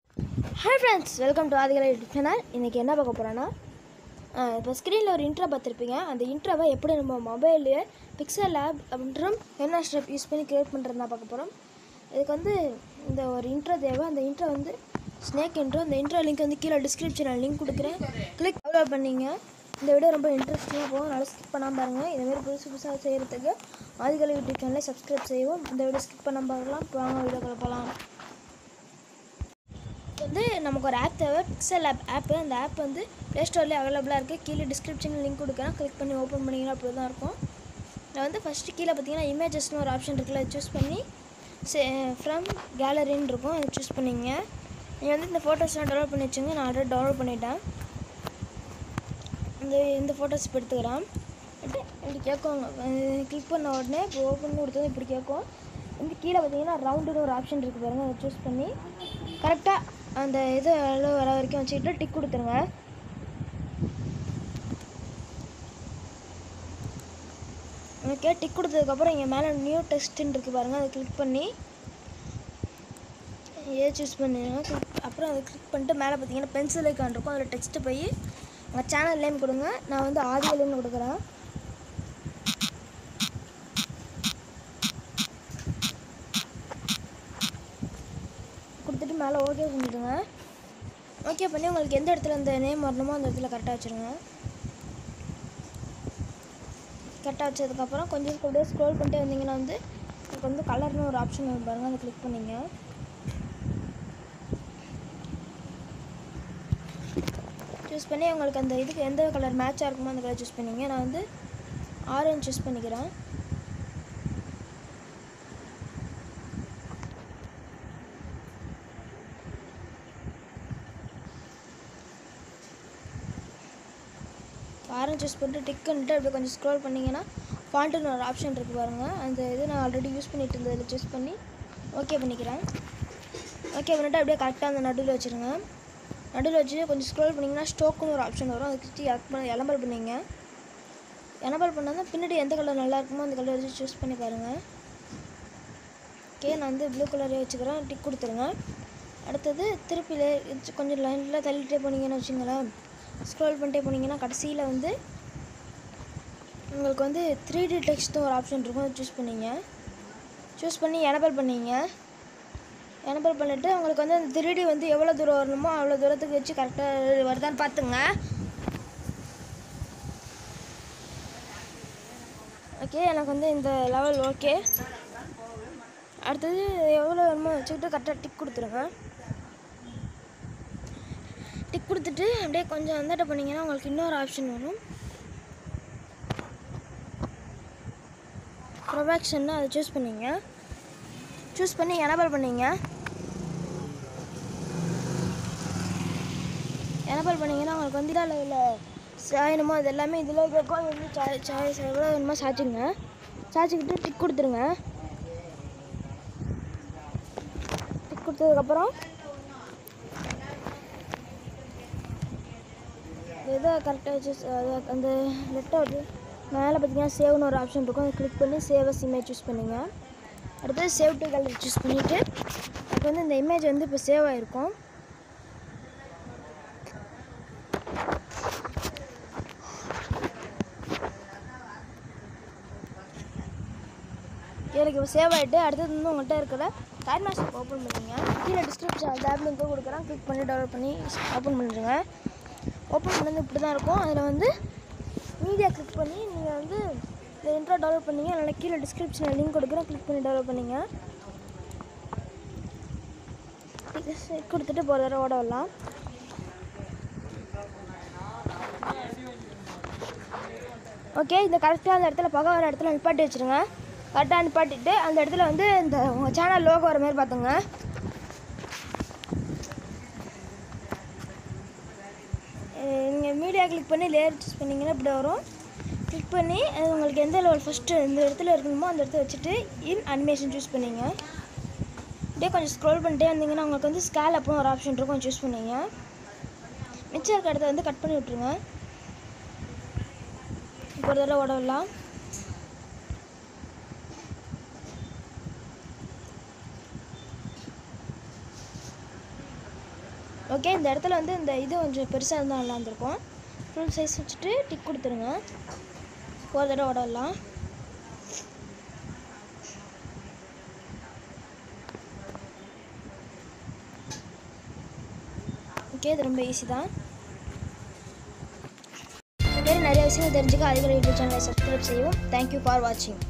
hi friends welcome to Adhikalai YouTube channel இன்றைக்கி என்ன பார்க்க போகிறோன்னா இப்போ ஸ்க்ரீனில் ஒரு இன்ட்ரோ பார்த்துருப்பீங்க அந்த இன்ட்ரோவை எப்படி நம்ம மொபைல்லையே பிக்சல் ஆப் அப்படின்ற என்ன ஸ்டெப் யூஸ் பண்ணி க்ரியேட் பண்ணுறது தான் பார்க்க போகிறோம் இதுக்கு வந்து இந்த ஒரு இன்ட்ரோ தேவை அந்த இன்ட்ரோ வந்து ஸ்னேக் இன்ட்ரோ இந்த இன்ட்ரோ லிங்க் வந்து கீழே டிஸ்கிரிப்ஷனில் லிங்க் கொடுக்குறேன் கிளிக் டவுன்லோட் பண்ணிங்க இந்த வீடியோ ரொம்ப இன்ட்ரெஸ்டிங்காக போகும் நல்லா ஸ்கிப் பண்ணாமல் பாருங்கள் இதேமாதிரி புதுசு புதுசாக செய்கிறதுக்கு ஆதிகலை யூடியூப் சேனலை சப்ஸ்கிரைப் செய்வோம் இந்த வீடியோ ஸ்கிப் பண்ணாமல் பார்க்கலாம் இப்போ வாங்க வீடியோக்குள்ள போகலாம் இப்போ வந்து நமக்கு ஒரு ஆப் தேவை பிக்சல் ஆப் ஆப்பு அந்த ஆப் வந்து ப்ளே ஸ்டோர்லேயே அவைலபிளாக இருக்குது கீழே டிஸ்கிரிப்ஷனில் லிங்க் கொடுக்குறேன் கிளிக் பண்ணி ஓப்பன் பண்ணிங்கன்னா அப்படி தான் இருக்கும் இதில் வந்து ஃபஸ்ட்டு கீழே பார்த்தீங்கன்னா இமேஜஸ்னு ஒரு ஆப்ஷன் இருக்குல்ல சூஸ் பண்ணி சே ஃப்ரம் கேலரின்னு இருக்கும் அதை சூஸ் பண்ணிங்க நீங்கள் வந்து இந்த ஃபோட்டோஸ்லாம் டவுன்லோட் பண்ணி வச்சுங்க நான் ஆல்ரெடி டவுன்லோட் பண்ணிட்டேன் இந்த இந்த ஃபோட்டோஸ் இப்போ எடுத்துக்கிறேன் இப்படி இப்படி கேட்கும் கிளிக் பண்ண உடனே இப்போ ஓப்பன் கொடுத்தது இப்படி கேட்கும் இந்த கீழே பார்த்தீங்கன்னா ரவுண்டுன்னு ஒரு ஆப்ஷன் இருக்குது பாருங்கள் அதை சூஸ் பண்ணி கரெக்டாக அந்த இது அளவு வர வரைக்கும் வச்சுக்கிட்டு டிக் கொடுத்துருங்க ஓகே டிக் கொடுத்ததுக்கப்புறம் இங்கே மேலே நியூ டெஸ்ட்டுன்னு இருக்குது பாருங்கள் அதை கிளிக் பண்ணி ஏ சூஸ் பண்ணிடுங்க click- அப்புறம் அதை கிளிக் பண்ணிட்டு மேலே பார்த்தீங்கன்னா பென்சில் ஐக்கான் இருக்கும் அதில் டெக்ஸ்ட்டு போய் உங்கள் சேனல் நேம் கொடுங்க நான் வந்து ஆதியலுன்னு கொடுக்குறேன் கொடுத்துட்டு மேலே ஓகே பண்ணிவிடுங்க ஓகே பண்ணி உங்களுக்கு எந்த இடத்துல இந்த நேம் வரணுமோ அந்த இடத்துல கரெக்டாக வச்சுருங்க கரெக்டாக வச்சதுக்கப்புறம் கொஞ்சம் அப்படியே ஸ்க்ரோல் பண்ணிட்டே வந்தீங்கன்னா வந்து உங்களுக்கு வந்து கலர்னு ஒரு ஆப்ஷன் வரும் பாருங்கள் அதை கிளிக் பண்ணிங்க சூஸ் பண்ணி உங்களுக்கு அந்த இதுக்கு எந்த கலர் மேட்சாக இருக்குமோ அந்த கலர் சூஸ் பண்ணிங்க நான் வந்து ஆரஞ்சு சூஸ் பண்ணிக்கிறேன் ஆரஞ்சு சூஸ் பண்ணிட்டு டிக்குன்ட்டு அப்படியே கொஞ்சம் ஸ்க்ரோல் பண்ணிங்கன்னா ஃபாண்ட்டுன்னு ஒரு ஆப்ஷன் இருக்குது பாருங்கள் அந்த இது நான் ஆல்ரெடி யூஸ் பண்ணிட்டு இருந்ததில் சூஸ் பண்ணி ஓகே பண்ணிக்கிறேன் ஓகே பண்ணிட்டு அப்படியே கரெக்டாக அந்த நடுவில் வச்சுருங்க நடுவில் வச்சு கொஞ்சம் ஸ்க்ரோல் பண்ணிங்கன்னா ஸ்டோக்குன்னு ஒரு ஆப்ஷன் வரும் அதை கிட்டி எலம்பல் பண்ணிங்க எலம்பல் பண்ணால் தான் பின்னாடி எந்த கலர் நல்லா இருக்குமோ அந்த கலர் வச்சு சூஸ் பண்ணி பாருங்கள் ஓகே நான் வந்து ப்ளூ கலரே வச்சுக்கிறேன் டிக் கொடுத்துருங்க அடுத்தது திருப்பி லே- இது கொஞ்சம் லைனில் தள்ளிட்டே போனீங்கன்னு வச்சுங்களேன் ஸ்க்ரோல் பண்ணிட்டே போனீங்கன்னா கடைசியில் வந்து உங்களுக்கு வந்து த்ரீ டி டெக்ஸ்ட்னு ஒரு ஆப்ஷன் இருக்கும் அதை சூஸ் பண்ணிங்க சூஸ் பண்ணி எனபிள் பண்ணீங்க எனபிள் பண்ணிவிட்டு உங்களுக்கு வந்து அந்த த்ரீ டி வந்து எவ்வளோ தூரம் வரணுமோ அவ்வளோ தூரத்துக்கு வச்சு கரெக்டாக வருதான்னு பார்த்துங்க ஓகே எனக்கு வந்து இந்த லெவல் ஓகே அடுத்தது எவ்வளோ வேணுமோ வச்சுக்கிட்டு கரெக்டாக டிக் கொடுத்துருங்க டிக் கொடுத்துட்டு அப்படியே கொஞ்சம் வந்துட்டு பண்ணிங்கன்னா உங்களுக்கு இன்னொரு ஆப்ஷன் வரும் ப்ரொவாக்ஷன் அதை சூஸ் பண்ணிங்க சூஸ் பண்ணி எனபிள் பண்ணிங்க எனபிள் பண்ணிங்கன்னா உங்களுக்கு வந்து இதில் சாயணுமோ அது எல்லாமே இதில் கேட்கும் அது வந்து சாய் சாய் எவ்வளோ வேணுமோ சாய்ச்சிங்க சாய்ச்சிக்கிட்டு டிக் கொடுத்துருங்க டிக் கொடுத்ததுக்கப்புறம் எதை கரெக்டாக வச்சு ச- அது அந்த லெட்டர் வந்து மேலே பார்த்தீங்கன்னா சேவ்னு ஒரு ஆப்ஷன் இருக்கும் அதை கிளிக் பண்ணி சேவ் அஸ் இமேஜ் சூஸ் பண்ணிங்க அடுத்தது சேவ் டு கலர் சூஸ் பண்ணிவிட்டு அதுக்கு வந்து இந்த இமேஜ் வந்து இப்போ சேவ் ஆகிருக்கும் எனக்கு இப்போ சேவ் ஆகிட்டு அடுத்தது வந்து உங்கள்கிட்ட இருக்கிற டைம் மாஸ்டர் ஓப்பன் பண்ணுங்க கீழே டிஸ்கிரிப்ஷன் அந்த ஆப் லிங்க்கும் கொடுக்குறேன் கிளிக் பண்ணி டவுன்லோட் பண்ணி ஓப்பன் பண்ணிடுங்க ஓப்பன் பண்ணது இப்படி தான் இருக்கும் அதில் வந்து மீடியா கிளிக் பண்ணி நீங்கள் வந்து இந்த இன்ட்ரோ டவுன்லோட் பண்ணீங்க அதனால் கீழே டிஸ்கிரிப்ஷனில் லிங்க் கொடுக்குறேன் கிளிக் பண்ணி டவுன்லோட் பண்ணிங்க Tick கொடுத்துட்டு போகிற தடவை ஓட வரலாம் ஓகே இந்த கரெக்டாக அந்த இடத்துல பக்கம் வர இடத்துல நிப்பாட்டி வச்சுருங்க கரெக்டாக நிப்பாட்டிட்டு அந்த இடத்துல வந்து இந்த உங்கள் சேனல் லோகோ வர மாதிரி பார்த்துங்க நீங்கள் மீடியா கிளிக் பண்ணி லேயர் சூஸ் பண்ணிங்கன்னா இப்படி வரும் கிளிக் பண்ணி அது உங்களுக்கு எந்த லெவல் ஃபஸ்ட்டு இந்த இடத்துல இருக்கணுமோ அந்த இடத்துல வச்சுட்டு இன் அனிமேஷன் சூஸ் பண்ணிங்க அப்படியே கொஞ்சம் ஸ்க்ரோல் பண்ணிட்டே இருந்தீங்கன்னா உங்களுக்கு வந்து ஸ்கேல் அப்புறம் ஒரு ஆப்ஷன் இருக்கும் சூஸ் பண்ணிங்க மிச்சம் இருக்க இடத்த வந்து கட் பண்ணி விட்ருங்க இப்போ ஒரு தடவை ஓட விடலாம் ஓகே இந்த இடத்துல வந்து இந்த இது கொஞ்சம் பெருசாக இருந்தால் நல்லா இருந்திருக்கும் ஃபுல் சைஸ் வச்சுட்டு டிக் கொடுத்துருங்க ஒரு தடவை உடலாம் ஓகே இது ரொம்ப ஈஸி தான் இந்த மாதிரி நிறைய விஷயங்கள் தெரிஞ்சுக்க அதிக யூடியூப் சேனலை சப்ஸ்கிரைப் செய்வோம் தேங்க்யூ ஃபார் வாட்சிங்